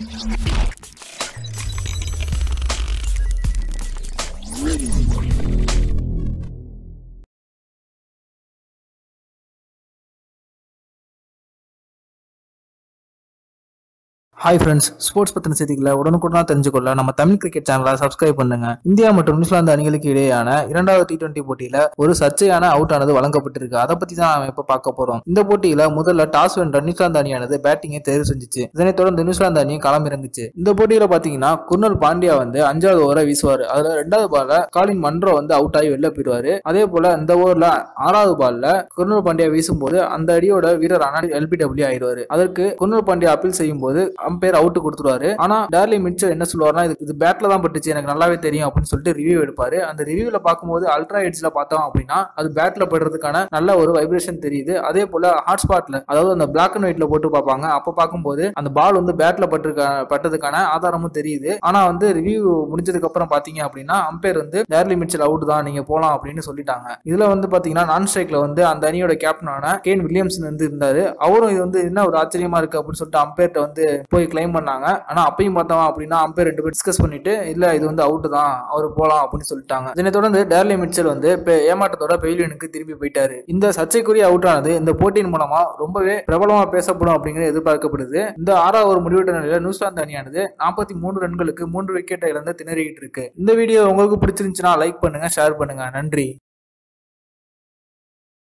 hi friends sports பத்தின செய்திகளை உடனுக்குடனாக தெரிஞ்சுக்கொள்ள நம்ம தமிழ் கிரிக்கெட் சேனலை சப்ஸ்கிரைப் பண்ணுங்க இந்தியா மற்றும் நியூசிலாந்து அணிகளுக்கு இடையேயான இரண்டாவது டி டுவெண்டி போட்டியில ஒரு சர்ச்சையான அவுட் ஆனது வழங்கப்பட்டிருக்கு அதை பத்தி தான் நாம இப்ப பார்க்க போறோம் இந்த போட்டியில முதல்ல டாஸ் வென்ற நியூசிலாந்து அணியானது பேட்டிங்கை தேர்வு செஞ்சுச்சு இதனைத் தொடர்ந்து நியூசிலாந்து அணியும் களமிறங்குச்சு இந்த போட்டியில பாத்தீங்கன்னா குர்னல் பாண்டியா வந்து அஞ்சாவது ஓவரை வீசுவாரு அதுல ரெண்டாவது பால்ல காலின் மன்றோ வந்து அவுட் ஆகி வெளில போயிடுவாரு அதே போல இந்த ஓவர்ல ஆறாவது பால்ல குர்னல் பாண்டியா வீசும்போது அந்த அடியோட வீரரான எல்பிடபிள்யூ ஆயிடுவாரு அதற்கு குர்னல் பாண்டியா அப்பீல் செய்யும் போது அம்பையர் அவுட் கொடுத்துருவாரு ஆனா டார்லி மிட்சல் என்ன சொல்லுவாருன்னா இது இது பேட்ல தான் பட்டுச்சு எனக்கு நல்லாவே தெரியும் அப்படின்னு சொல்லிட்டு ரிவ்யூ எடுப்பாரு அந்த ரிவ்யூல பார்க்கும்போது அல்ட்ரா எட்ஜ்ல பார்த்தோம் அப்படின்னா அது பேட்ல படுறதுக்கான நல்ல ஒரு வைப்ரேஷன் தெரியுது அதே போல ஹாட் ஸ்பாட்ல அதாவது அந்த பிளாக் அண்ட் ஒயிட்ல போட்டு பார்ப்பாங்க அப்ப பார்க்கும்போது அந்த பால் வந்து பேட்ல பட்டிருக்க பட்டதுக்கான ஆதாரமும் தெரியுது ஆனா வந்து ரிவ்யூ முடிஞ்சதுக்கு அப்புறம் பாத்தீங்க அப்படின்னா அம்பையர் வந்து டார்லி மிட்சல் அவுட் தான் நீங்க போலாம் அப்படின்னு சொல்லிட்டாங்க இதுல வந்து பாத்தீங்கன்னா நான் ஸ்ட்ரைக்ல வந்து அந்த அணியோட கேப்டனான கேன் வில்லியம்சன் வந்து இருந்தாரு அவரும் இது வந்து என்ன ஒரு ஆச்சரியமா இருக்கு அப்படின்னு சொல்லிட்டு அம்பையர்ட்ட வந்து போய் கிளைம் பண்ணாங்க ஆனா அப்பயும் பார்த்தோம் அப்படின்னா அம்பையர் ரெண்டு பேர் டிஸ்கஸ் பண்ணிட்டு இல்ல இது வந்து அவுட் தான் அவர் போலாம் அப்படின்னு சொல்லிட்டாங்க இதனை தொடர்ந்து டேர்லி மிட்சல் வந்து பெ- ஏமாற்றத்தோட பெயிலியனுக்கு திரும்பி போயிட்டாரு இந்த சர்ச்சைக்குரிய அவுட் ஆனது இந்த போட்டியின் மூலமா ரொம்பவே பிரபலமா பேசப்படும் அப்படிங்கிறது எதிர்பார்க்கப்படுது இந்த ஆறாவது ஒரு முடிவெட்ட நிலையில நியூசிலாந்து அணியானது நாற்பத்தி மூணு ரன்களுக்கு மூன்று விக்கெட்டை இழந்து திணறிக்கிட்டு இருக்கு இந்த வீடியோ உங்களுக்கு பிடிச்சிருந்துச்சுன்னா லைக் பண்ணுங்க ஷேர் பண்ணுங்க நன்றி